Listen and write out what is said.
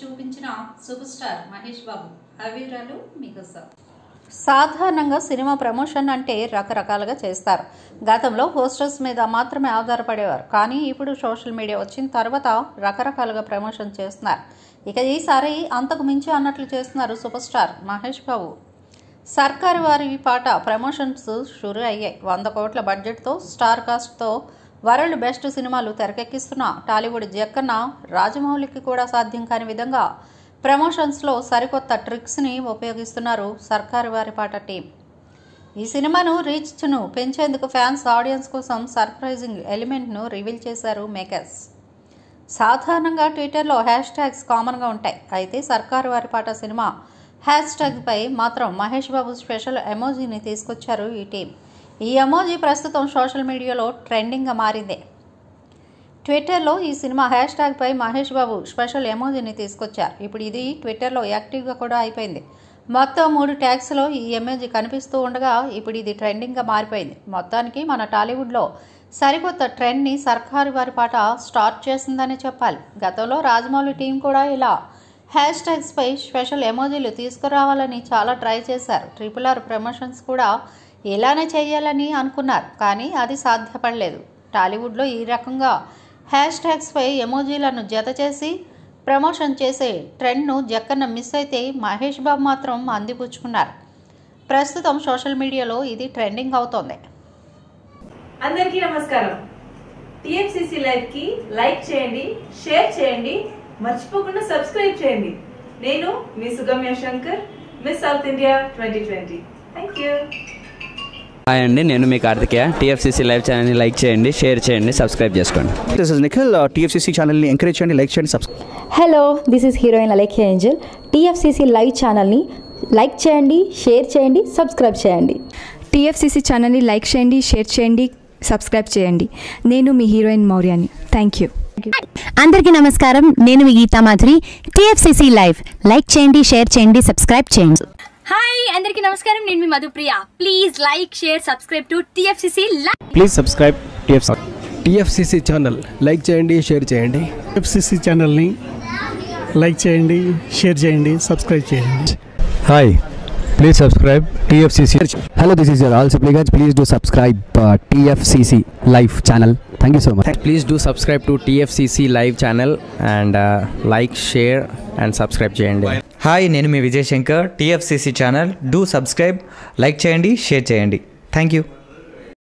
చూపించిన super star Mahesh Babu అవిరాలు మీకోసం సాధారణంగా సినిమా ప్రమోషన్ అంటే రకరకాలుగా చేస్తారు గతంలో పోస్టర్స్ మీద మాత్రమే ఆధారపడేవారు కానీ ఇప్పుడు సోషల్ మీడియా వచ్చిన తర్వాత రకరకాలుగా ప్రమోషన్ చేస్తున్నారు ఇక ఈసారి అంతకు మించి అన్నట్లు చేస్తున్నారు సూపర్ స్టార్ మహేష్ బాబు సర్కారు వారి పాట ప్రమోషన్స్ షురు అయ్యాయి వంద కోట్ల బడ్జెట్తో స్టార్ కాస్ట్తో వరల్డ్ బెస్ట్ సినిమాలు తెరకెక్కిస్తున్న టాలీవుడ్ జక్కన్న రాజమౌళికి కూడా సాధ్యం కాని విధంగా ప్రమోషన్స్లో సరికొత్త ట్రిక్స్ని ఉపయోగిస్తున్నారు సర్కారు వారి పాట టీం ఈ సినిమాను రీచ్ను పెంచేందుకు ఫ్యాన్స్ ఆడియన్స్ కోసం సర్ప్రైజింగ్ ఎలిమెంట్ను రివీల్ చేశారు మేకర్స్ సాధారణంగా ట్విట్టర్లో హ్యాష్ ట్యాగ్స్ కామన్గా ఉంటాయి అయితే సర్కారు వారి పాట సినిమా హ్యాష్ ట్యాగ్పై మాత్రం మహేష్ బాబు స్పెషల్ ఎమోజీని తీసుకొచ్చారు ఈ టీం ఈ ఎమోజీ ప్రస్తుతం సోషల్ మీడియాలో ట్రెండింగ్గా మారింది ట్విట్టర్లో ఈ సినిమా హ్యాష్ ట్యాగ్పై మహేష్ బాబు స్పెషల్ ఎమోజీని తీసుకొచ్చారు ఇప్పుడు ఇది ట్విట్టర్లో యాక్టివ్గా కూడా అయిపోయింది మొత్తం మూడు ట్యాగ్స్లో ఈ ఎమోజీ కనిపిస్తూ ఉండగా ఇప్పుడు ఇది ట్రెండింగ్గా మారిపోయింది మొత్తానికి మన టాలీవుడ్లో సరికొత్త ట్రెండ్ని సర్కారు వారి పాట స్టార్ట్ చేసిందని చెప్పాలి గతంలో రాజమౌళి టీం కూడా ఇలా హ్యాష్ ట్యాగ్స్పై స్పెషల్ ఎమోజీలు తీసుకురావాలని చాలా ట్రై చేశారు ట్రిపుల్ ఆర్ ప్రమోషన్స్ కూడా ఇలానే చేయాలని అనుకున్నారు కానీ అది సాధ్యపడలేదు టాలీవుడ్లో ఈ రకంగా హ్యాష్ ట్యాగ్స్పై ఎమోజీలను జత చేసి ప్రమోషన్ చేసే ట్రెండ్ను జక్కన్న మిస్ అయితే మహేష్ బాబు మాత్రం అందిపుచ్చుకున్నారు ప్రస్తుతం సోషల్ మీడియాలో ఇది ట్రెండింగ్ అవుతోంది అందరికీ నమస్కారం టిఎఫ్సిసి లైవ్ కి లైక్ చేయండి షేర్ చేయండి మర్చిపోకుండా సబ్స్క్రైబ్ చేయండి నేను మీ Sugamya Shankar miss South India twenty twenty thank you hi అండి నేను మీ కార్తికేయ టీఎఫ్సీసీ లైవ్ ఛానల్ని లైక్ చేయండి షేర్ చేయండి సబ్స్క్రైబ్ చేసుకోండి దిస్ ఇస్ నిఖిల్ టీఎఫ్సీసీ ఛానల్ని ఎంకరేజ్ చేయండి లైక్ చేయండి subscribe hello this is heroine Alekhya Angel TFCC live ఛానల్ని లైక్ చేయండి షేర్ చేయండి సబ్స్క్రైబ్ చేయండి టీఎఫ్సీసీ ఛానల్ని లైక్ చేయండి షేర్ చేయండి సబ్స్క్రైబ్ చేయండి నేను మీ హీరోయిన్ మౌర్యాని థ్యాంక్ యూ అందరికీ నమస్కారం నేను మీ Geetha Madhuri TFCC live like చేయండి షేర్ చేయండి సబ్స్క్రైబ్ చేయండి హాయ్ అందరికీ నమస్కారం నేను మీ Madhupriya please like share subscribe to TFCC live please subscribe TF TFCC channel like చేయండి షేర్ చేయండి ఎఫ్సిసి ఛానల్ని లైక్ చేయండి షేర్ చేయండి సబ్స్క్రైబ్ చేయండి hi please subscribe TFCC hello this is యర్ ఆల్ Sipligunj please do subscribe TFCC live channel thank you so much please do subscribe to TFCC live channel and like share and subscribe చేయండి hi నేను మీ Vijay Shankar TFCC channel do subscribe like చేయండి share చేయండి thank you